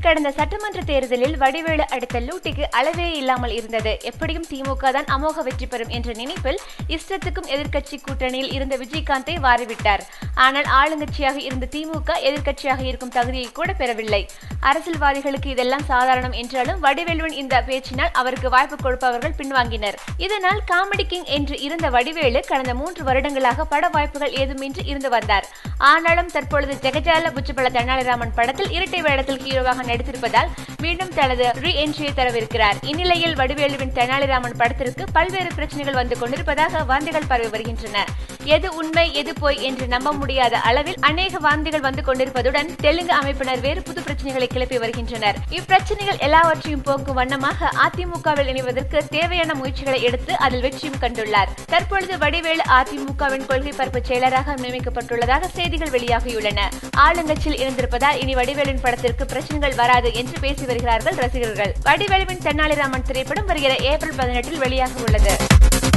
கடந்த சட்டமன்ற தேர்தலில் வடிவேலு அடுத்த லூட்டிக்கு அளவே இல்லாமல் இருந்தது எப்படியும் திமுக தான் அமோக வெற்றி பெறும் என்ற நினைப்பில் இஷ்டத்துக்கும் எதிர்க்கட்சி கூட்டணியில் இருந்த விஜயகாந்தை வாரிவிட்டார் ஆனால் ஆளுங்கட்சியாக இருந்த திமுக எதிர்க்கட்சியாக இருக்கும் தகுதியை கூட பெறவில்லை அரசியல்வாதிகளுக்கு இதெல்லாம் சாதாரணம் என்றாலும் வடிவேலுவின் இந்த பேச்சினால் அவருக்கு வாய்ப்பு கொடுப்பவர்கள் பின்வாங்கினர் இதனால் காமெடி கிங் என்று இருந்த வடிவேலு கடந்த மூன்று வருடங்களாக பட வாய்ப்புகள் ஏதுமின்றி இருந்து வந்தார் ஆனாலும் தற்பொழுது ஜெகஜால புச்சுப்பல தெனாலிராமன் படத்தில் இரட்டை வேடத்தில் ஹீரோவாக நடித்திருப்பதால் மீண்டும் தனது ரீ என்ட்ரியை தரவிருக்கிறார் இந்நிலையில் வடிவேலுவின் தெனாலிராமன் படத்திற்கு பல்வேறு பிரச்சனைகள் வந்து கொண்டிருப்பதாக வாந்திகள் பரவி வருகின்றன எது உண்மை எது போய் என்று நம்ப முடியாத அளவில் அநேக வாந்திகள் வந்து கொண்டிருப்பதுடன் தெலுங்கு அமைப்பினர் வேறு புது பிரச்சனைகளை கிளப்பி வருகின்றனர் இப்பிரச்சனைகள் எல்லாவற்றையும் போக்கும் வண்ணமாக அதிமுகவில் இணைவதற்கு தேவையான முயற்சிகளை எடுத்து அதில் வெற்றியும் கண்டுள்ளார் தற்பொழுது வடிவேலு அதிமுகவின் கொள்கை பரப்பு செயலராக நியமிக்கப்பட்டுள்ளதாக செய்திகள் வெளியாகியுள்ளன ஆளுங்கட்சியில் இருந்திருப்பதால் இனி வடிவேலின் படத்திற்கு பிரச்சனைகள் வராது என்று பேசி வருகிறார்கள் ரசிகர்கள் வடிவேலுவின் தென்னாலிராமன் திரைப்படம் வருகிற ஏப்ரல் பதினெட்டில் வெளியாக உள்ளது